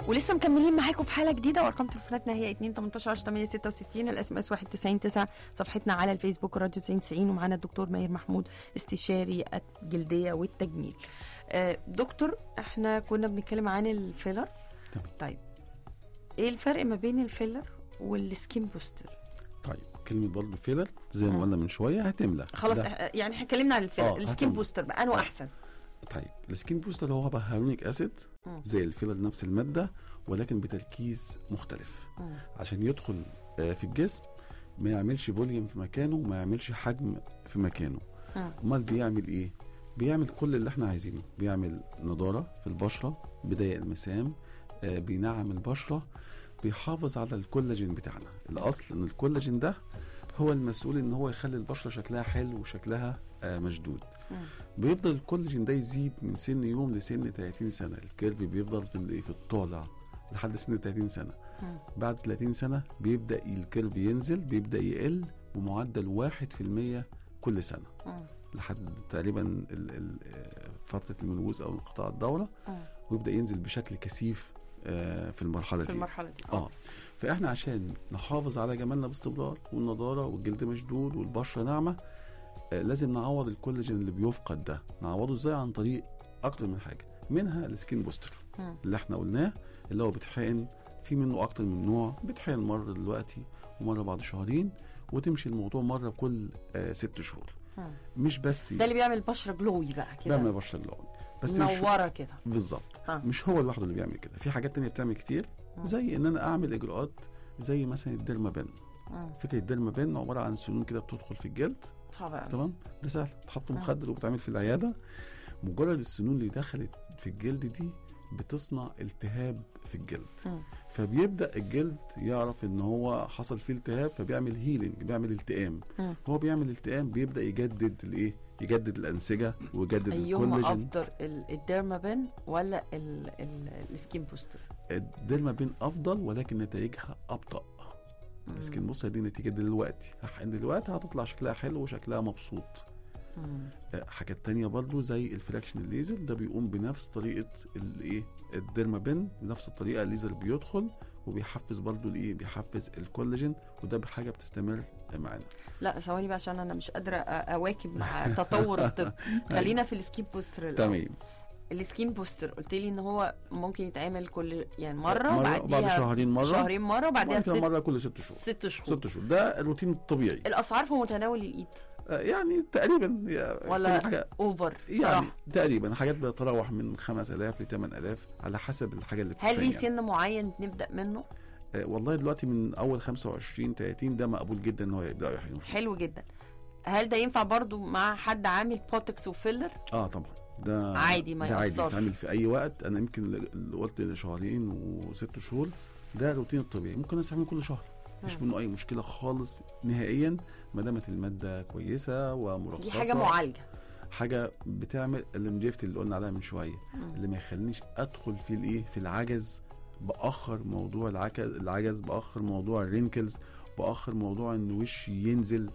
ولسه مكملين معاكم في حلقه جديده وارقام تليفوناتنا هي 2 18 10 8 66 الاس ام اس 19 صفحتنا على الفيسبوك راديو 90 90 ومعانا الدكتور ماهر محمود استشاري الجلديه والتجميل. آه، دكتور احنا كنا بنتكلم عن الفيلر تمام. طيب ايه الفرق ما بين الفيلر والسكين بوستر؟ طيب كلمه برضه فيلر زي ما مم. قلنا من شويه هتملى خلاص ده- إح- يعني احنا اتكلمنا عن الفيلر آه، السكين هتم- بوستر بقى انه آه. احسن طيب السكين بوستر هو بقى هيرونيك اسيد مم. زي الفيلر نفس الماده ولكن بتركيز مختلف مم. عشان يدخل آه، في الجسم ما يعملش فوليوم في مكانه وما يعملش حجم في مكانه مم. امال بيعمل ايه بيعمل كل اللي احنا عايزينه بيعمل نضاره في البشره بيضيق المسام آه، بينعم البشره بيحافظ على الكولاجين بتاعنا الاصل ان الكولاجين ده هو المسؤول ان هو يخلي البشره شكلها حلو وشكلها آه، مشدود مم. بيفضل الكولاجين ده يزيد من سن يوم لسن 30 سنه الكيرف بيفضل في ال- في الطالع لحد سن 30 سنه مم. بعد 30 سنه بيبدا الكيرف ينزل بيبدا يقل بمعدل 1% كل سنه مم. لحد تقريبا ال- ال- آه، فتره المنووز او انقطاع الدوره مم. ويبدا ينزل بشكل كثيف آه، في المرحله في دي المرحله دي اه فاحنا عشان نحافظ على جمالنا باستمرار والنضاره والجلد مشدود والبشره ناعمه آه لازم نعوض الكولاجين اللي بيفقد ده نعوضه ازاي عن طريق اكتر من حاجه منها السكين بوستر مم. اللي احنا قلناه اللي هو بيتحقن في منه اكتر من نوع بيتحقن مره دلوقتي ومره بعد شهرين وتمشي الموضوع مره كل آه ست شهور مم. مش بس ده اللي بيعمل بشره جلوي بقى كده بيعمل بشره جلون بس مش منوره كده بالظبط آه. مش هو لوحده اللي بيعمل كده في حاجات تانية بتعمل كتير مم. زي ان انا اعمل اجراءات زي مثلا الديرمابين مم. فكره الديرمابين عباره عن سنون كده بتدخل في الجلد صعب أوي. تمام ده سهل تحط آه. مخدر وبتعمل في العياده مجرد السنون اللي دخلت في الجلد دي بتصنع التهاب في الجلد مم. فبيبدا الجلد يعرف ان هو حصل فيه التهاب فبيعمل هيلينج بيعمل التئام مم. هو بيعمل التئام بيبدا يجدد الايه يجدد الانسجه ويجدد ايهما الكولاجين افضل ال- الديرمابين ولا ال- ال- السكين بوستر الديرمابين افضل ولكن نتائجها ابطا مم. لكن بص دي نتيجه دلوقتي هحقن دلوقتي هتطلع شكلها حلو وشكلها مبسوط مم. آه، حاجات تانية برضو زي الفراكشن الليزر ده بيقوم بنفس طريقة الايه الديرمابين بنفس الطريقة الليزر بيدخل وبيحفز برضو الايه بيحفز الكولاجين وده بحاجة بتستمر معانا لا ثواني بقى عشان انا مش قادره أ- اواكب مع تطور الطب خلينا في السكين بوستر الأول. تمام السكين بوستر قلت لي ان هو ممكن يتعمل كل يعني مره, مرة وبعديها بعد شهرين مرة شهرين مره وبعديها بعد كده ست, مرة كل ست شهور ست شهور ست شهور ده الروتين الطبيعي الاسعار في متناول الايد آه، يعني تقريبا يا- ولا كل حاجة اوفر يعني صراحه تقريبا حاجات بتتراوح من 5000 ل 8000 على حسب الحاجة اللي هل ليه بتتعمل يعني. سن معين نبدا منه آه، والله دلوقتي من اول 25 30 ده مقبول جدا ان هو يبدا يحيون فيه حلو جدا هل ده ينفع برضو مع حد عامل بوتكس وفيلر اه طبعا ده عادي ما ده عادي يأثرش. يتعمل في اي وقت انا يمكن اللي قلت شهرين وست شهور ده روتين الطبيعي ممكن استعمله كل شهر مفيش مم. منه اي مشكله خالص نهائيا ما دامت الماده كويسه ومرخصه دي حاجه معالجه حاجه بتعمل اللونجيفتي اللي قلنا عليها من شويه مم. اللي ما يخلينيش ادخل في الايه في العجز باخر موضوع العجز العجز باخر موضوع الرينكلز باخر موضوع ان وشي ينزل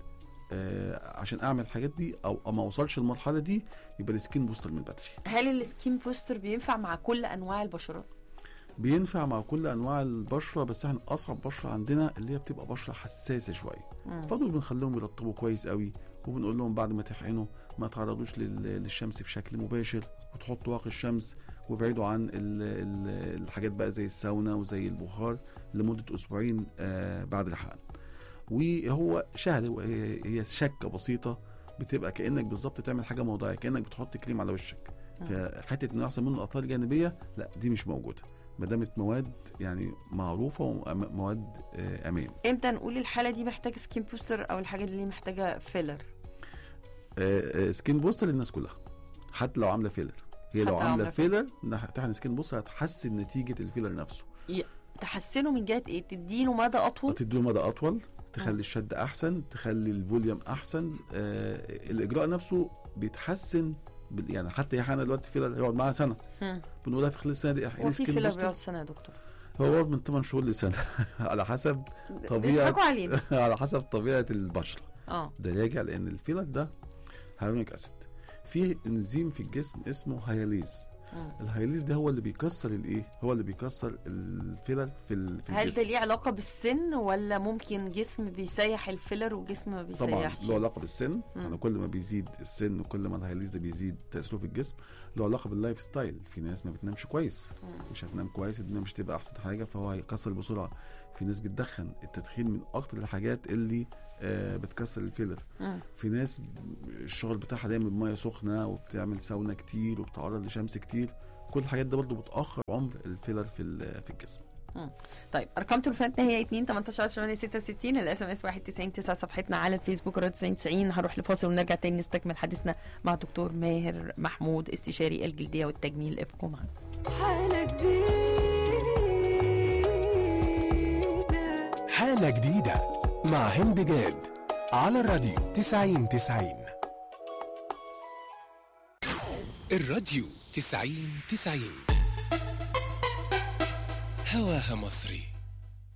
آه عشان اعمل الحاجات دي او ما اوصلش المرحله دي يبقى السكين بوستر من بدري هل السكين بوستر بينفع مع كل انواع البشرات بينفع مع كل انواع البشره بس احنا اصعب بشره عندنا اللي هي بتبقى بشره حساسه شويه مم. فدول بنخليهم يرطبوا كويس قوي وبنقول لهم بعد ما تحقنوا ما تعرضوش لل- للشمس بشكل مباشر وتحطوا واقي الشمس وابعدوا عن ال ال الحاجات بقى زي الساونا وزي البخار لمده اسبوعين آه بعد الحقن وهو شهر هي هي شكه بسيطه بتبقى كانك بالظبط تعمل حاجه موضعيه كانك بتحط كريم على وشك مم. فحته انه يحصل منه اثار جانبيه لا دي مش موجوده ما دامت مواد يعني معروفه ومواد آه، امان امتى نقول الحاله دي محتاجه سكين بوستر او الحاجه دي محتاجه فيلر آه، آه، سكين بوستر للناس كلها حتى لو عامله فيلر هي لو حتى لو عامله عاملة فيلر نح- تحقن سكين بوستر هتحسن نتيجه الفيلر نفسه تحسنه من جهه ايه تديله مدى اطول تديله مدى اطول مم. تخلي الشد احسن تخلي الفوليوم احسن آه الاجراء نفسه بيتحسن بال- يعني حتى يا حنا دلوقتي فيلر يقعد معاها سنه مم. بنقولها في خلال السنه دي هو احقن في سكين فيلر بوستر بيقعد سنه يا دكتور هو بيقعد من 8 شهور لسنه على حسب طبيعه بيضحكوا علينا على حسب طبيعه البشره اه ده راجع لان الفيلر ده هيرونيك اسيد في انزيم في الجسم اسمه هياليز مم. الهايليز ده هو اللي بيكسر الايه هو اللي بيكسر الفيلر في ال- في هل ده الجسم ليه علاقه بالسن ولا ممكن جسم بيسيح الفيلر وجسم ما طبعا بيسيحش له علاقه بالسن مم. يعني كل ما بيزيد السن وكل ما الهايليز ده بيزيد تاثيره في الجسم له علاقه باللايف ستايل في ناس ما بتنامش كويس مم. مش هتنام كويس الدنيا مش تبقى احسن حاجه فهو هيكسر بسرعه في ناس بتدخن التدخين من اكتر الحاجات اللي آه بتكسر الفيلر مم. في ناس الشغل بتاعها دايما بميه سخنه وبتعمل ساونا كتير وبتعرض لشمس كتير كل الحاجات دي برضه بتاخر عمر الفيلر في ال- في الجسم طيب ارقام تليفوناتنا هي 2 18 8 66 الاس ام اس 199 صفحتنا على الفيسبوك راديو 90 هنروح لفاصل ونرجع تاني نستكمل حديثنا مع دكتور ماهر محمود استشاري الجلديه والتجميل ابقوا معنا حاله جديده حالة جديدة مع هند جاد على الراديو 90 90 الراديو 90 90 هواها مصري